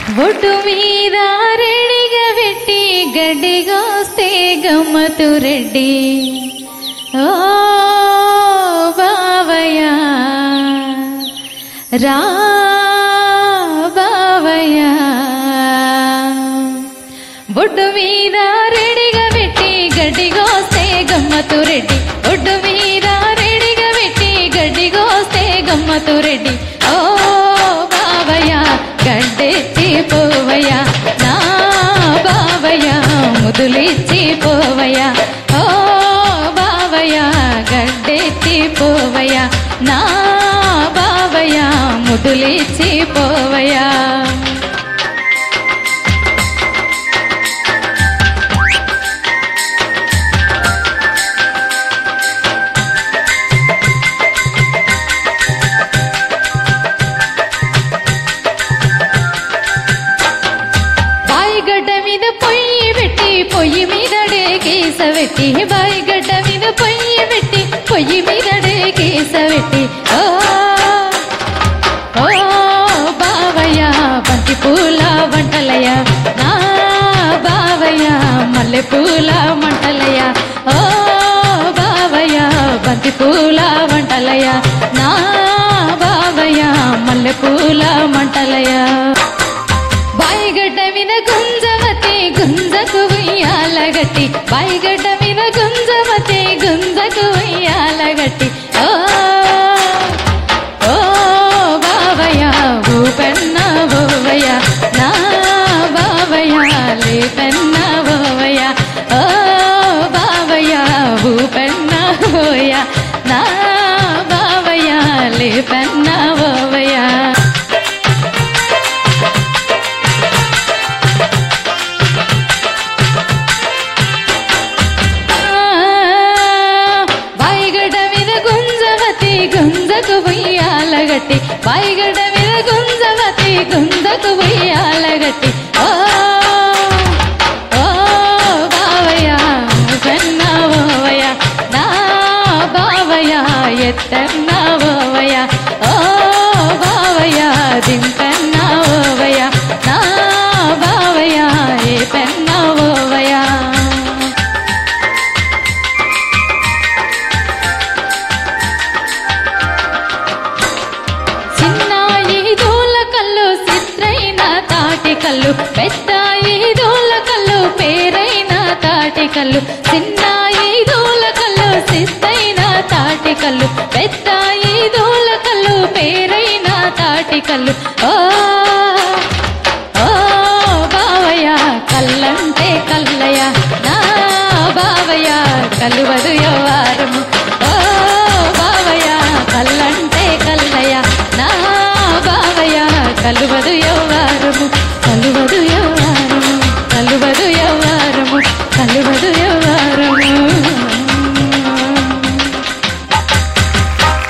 ఒడ్డు మీద రెడిగా పెట్టి గడ్డిగోస్తే గమ్మతు రెడ్డి ఓ బావయ్య రా బావయ్య బొడ్డు మీద రెడిగా పెట్టి గడ్డిగోస్తే గమ్మతు రెడ్డి బొడ్డు మీద రెడిగా పెట్టి గడ్డిగోస్తే గమ్మతు రెడ్డి ఓ బావయ్య గడ్డెత్తి పోవయ్య నా బావయ్య ముదులిచ్చి పోవయ్య ఓ బావయ్య గడ్డెత్తి పోవయ్య నా బావయ్య ముదులిచ్చి పోవయ్య బాయిగడ్డ మీద పొయ్యి పెట్టి పొయ్యి మీద కేస పెట్టి బాయిగడ్డ మీద పొయ్యి పెట్టి పొయ్యి మీద కేస పెట్టి ఓ ఓ బావయ్య బంతి పూల వంటలయ్య నా బావయ్య మల్లె పూల మంటలయ్య ఓ బావయ్య బంతి పూల వంటలయ్య నా బావయ్య మల్లె పూల మంటలయ్య బాయిగడ్డ మీద గుంజవతి గుంజకు ఉయ్యాలగట్టి బాయిగడ్డ మీద గుంజవతి గుంజకు ఉయ్యాలగట్టి ఓ ఓ బావయ్య ఊపెన్న ఓవయ్య నా బావయ్య లేపెన్న ఓవయ్య ఓ బావయ్య ఊపెన్న ఓయ నా బావయ్య లేపెన్న ఓవయ్య బాయిగడ్డ మీద గుంజవతి గుంజకు ఉయ్యాలగట్టి బాయిగడ్డ మీద గుంజవతి గుంజకు ఉయ్యాలగట్టి ఓ ఓ బావయ్య పెన్న ఓవయ్య నా బావయ్య ఎత్తన్న ఓవయ్య ఓ బావయ్య దింపెన్న ఓవయ్య నా బావయ్య ఏ పెన్న ఓవయ్య చిన్నాయి దూల కళ్ళు చిత్రైన తాటి కళ్ళు పెద్దాయి దూల కళ్ళు పేరైన తాటి కళ్ళు చిన్నాయి దూల కళ్ళు చిత్తైన తాటి కళ్ళు పెద్దాయి దూల కళ్ళు పేరైన తాటి కళ్ళు ఓ ఓ బావయ్య కళ్ళంటే కల్లయ్య నా బావయ్య కలువదు యవారము ఓ బావయ్య కళ్ళంటే కల్లయ్య నా బావయ్య కలువదు యవారము కలువదు యవారము కలువదు యవారము కలువదు యవారము